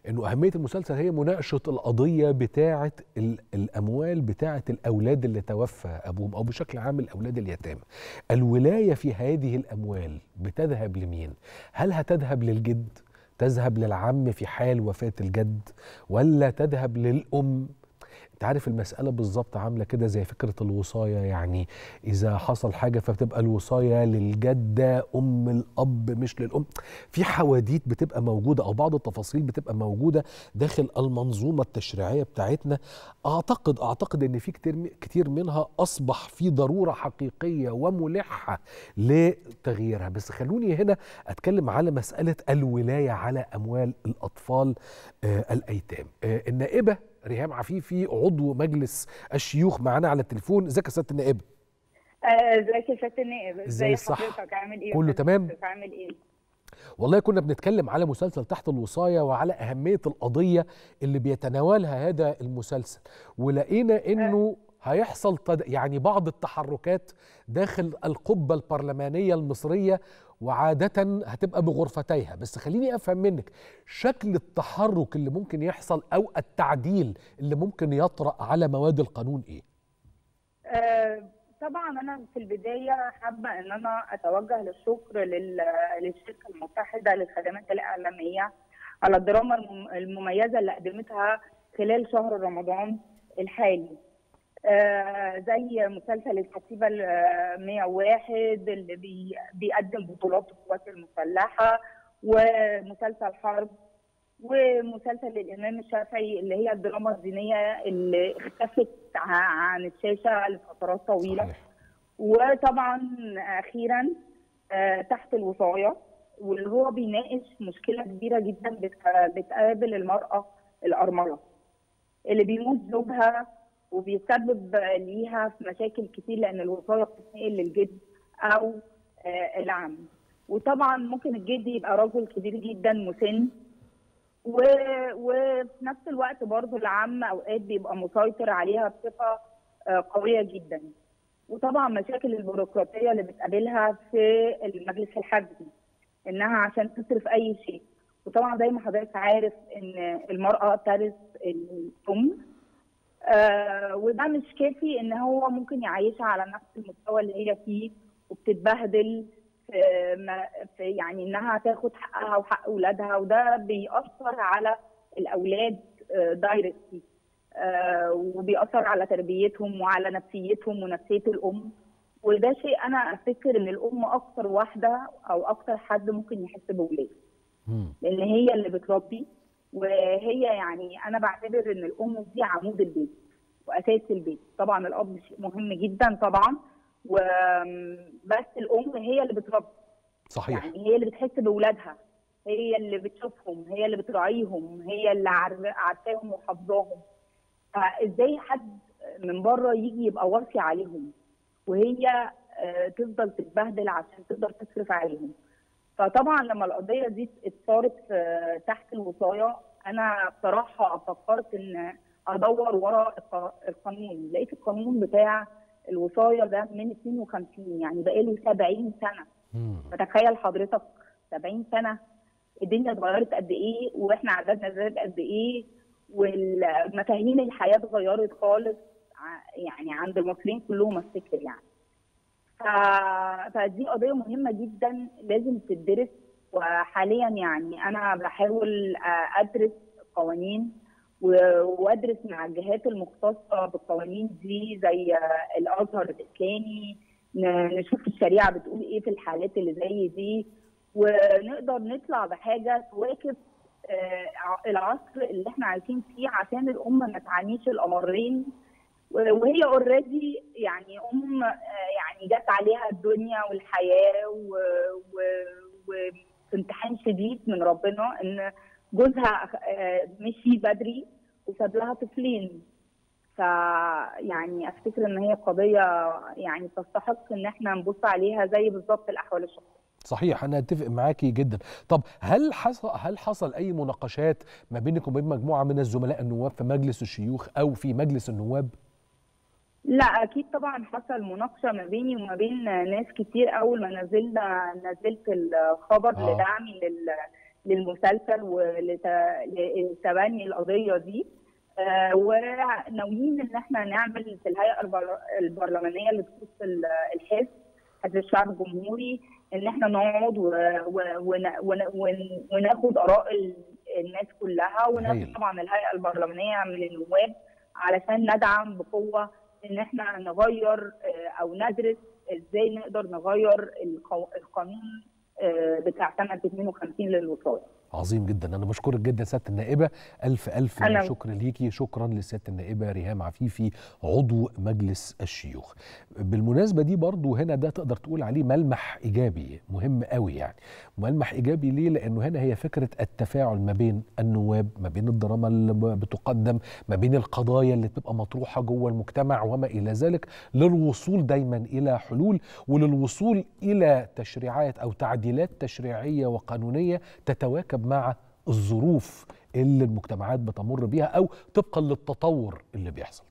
انه اهميه المسلسل هي مناقشه القضيه بتاعه الاموال بتاعه الاولاد اللي توفى ابوهم او بشكل عام الاولاد اليتامى الولايه في هذه الاموال بتذهب لمين هل هتذهب للجد تذهب للعم في حال وفاه الجد ولا تذهب للام انت عارف المسألة بالظبط عاملة كده زي فكرة الوصاية يعني إذا حصل حاجة فبتبقى الوصاية للجدة أم الأب مش للأم في حواديت بتبقى موجودة أو بعض التفاصيل بتبقى موجودة داخل المنظومة التشريعية بتاعتنا أعتقد أعتقد إن في كتير كتير منها أصبح في ضرورة حقيقية وملحة لتغييرها بس خلوني هنا أتكلم على مسألة الولاية على أموال الأطفال آه الأيتام آه النائبة ريهام عفيفي عضو مجلس الشيوخ معانا على التليفون ازيك يا سياده النائب ازيك يا سياده النائب ازاي الصح حضرتك عامل ايه كله تمام عامل ايه والله كنا بنتكلم على مسلسل تحت الوصايه وعلى اهميه القضيه اللي بيتناولها هذا المسلسل ولقينا انه هيحصل يعني بعض التحركات داخل القبه البرلمانيه المصريه وعادة هتبقى بغرفتيها بس خليني أفهم منك شكل التحرك اللي ممكن يحصل أو التعديل اللي ممكن يطرأ على مواد القانون إيه؟ أه طبعا أنا في البداية حابة أن أنا أتوجه للشكر للشركة المتحدة للخدمات الإعلامية على الدراما المميزة اللي قدمتها خلال شهر رمضان الحالي آه زي مسلسل الكتيبة 101 اللي بي بيقدم بطولات القوات المسلحة ومسلسل حرب ومسلسل الإمام الشافعي اللي هي الدراما الدينية اللي اختفت عن الشاشة لفترات طويلة صحيح. وطبعا أخيرا آه تحت الوصاية واللي هو بيناقش مشكلة كبيرة جدا بتقابل المرأة الأرملة اللي بيموت زوجها وبيسبب ليها في مشاكل كتير لان الوصايه بتتنقل للجد او العم وطبعا ممكن الجد يبقى رجل كبير جدا مسن و... وفي نفس الوقت برضه العم اوقات بيبقى مسيطر عليها بصفه قويه جدا وطبعا مشاكل البيروقراطيه اللي بتقابلها في المجلس الحزبي انها عشان تصرف اي شيء وطبعا زي ما حضرتك عارف ان المراه ترث الثمن آه وده مش كافي ان هو ممكن يعيشها على نفس المستوى اللي هي فيه وبتتبهدل في, في يعني انها تاخد حقها وحق اولادها وده بيأثر على الاولاد آه دايركتلي آه وبيأثر على تربيتهم وعلى نفسيتهم ونفسيه الام وده شيء انا افتكر ان الام اكتر واحده او اكتر حد ممكن يحس باولاده لان هي اللي بتربي وهي يعني انا بعتبر ان الام دي عمود البيت واساس البيت طبعا الاب شيء مهم جدا طبعا وبس الام هي اللي بتربي صحيح يعني هي اللي بتحس باولادها هي اللي بتشوفهم هي اللي بتراعيهم هي اللي عارفاهم وحافظاهم فازاي حد من بره يجي يبقى واصي عليهم وهي تفضل تتبهدل عشان تقدر تصرف عليهم فطبعا لما القضيه دي اتصارت تحت الوصايه انا بصراحه فكرت ان ادور ورا القانون لقيت القانون بتاع الوصايه ده من 52 يعني بقاله 70 سنه فتخيل حضرتك 70 سنه الدنيا اتغيرت قد ايه واحنا عددنا زاد قد ايه والمفاهيم الحياه اتغيرت خالص يعني عند المصريين كلهم افتكر يعني فدي قضيه مهمه جدا لازم تدرس وحاليا يعني انا بحاول ادرس قوانين وادرس مع الجهات المختصه بالقوانين دي زي الازهر الاسلامي نشوف الشريعه بتقول ايه في الحالات اللي زي دي ونقدر نطلع بحاجه تواكب العصر اللي احنا عايشين فيه عشان الامه ما تعانيش الامرين وهي اوريدي يعني ام يعني جت عليها الدنيا والحياه وفي امتحان شديد من ربنا ان جوزها مشي بدري وساب لها طفلين فيعني افتكر ان هي قضيه يعني تستحق ان احنا نبص عليها زي بالظبط الاحوال الشخصيه صحيح انا اتفق معاكي جدا طب هل حصل هل حصل اي مناقشات ما بينك وبين مجموعه من الزملاء النواب في مجلس الشيوخ او في مجلس النواب لا اكيد طبعا حصل مناقشه ما بيني وما بين ناس كتير اول ما نزلنا نزلت الخبر آه. لدعمي للمسلسل ولتبني القضيه دي آه، وناويين ان احنا نعمل في الهيئه البر- البرلمانيه اللي تخص ال- الحزب حزب الشعب الجمهوري ان احنا نقعد و- و- ون- ون- ون- وناخد اراء ال- الناس كلها وناخد هايل. طبعا الهيئه البرلمانيه من النواب علشان ندعم بقوه ان احنا نغير آه، او ندرس ازاي نقدر نغير القو- القانون آه، بتاع سنه 52 للوصايه. عظيم جدا انا بشكرك جدا سياده النائبه الف الف أنا- شكر ليكي شكرا لسياده النائبه ريهام عفيفي عضو مجلس الشيوخ بالمناسبه دي برضو هنا ده تقدر تقول عليه ملمح ايجابي مهم قوي يعني ملمح ايجابي ليه لانه هنا هي فكره التفاعل ما بين النواب ما بين الدراما اللي بتقدم ما بين القضايا اللي بتبقى مطروحه جوه المجتمع وما الى ذلك للوصول دايما الى حلول وللوصول الى تشريعات او تعديلات تشريعيه وقانونيه تتواكب مع الظروف اللي المجتمعات بتمر بيها او طبقا للتطور اللي بيحصل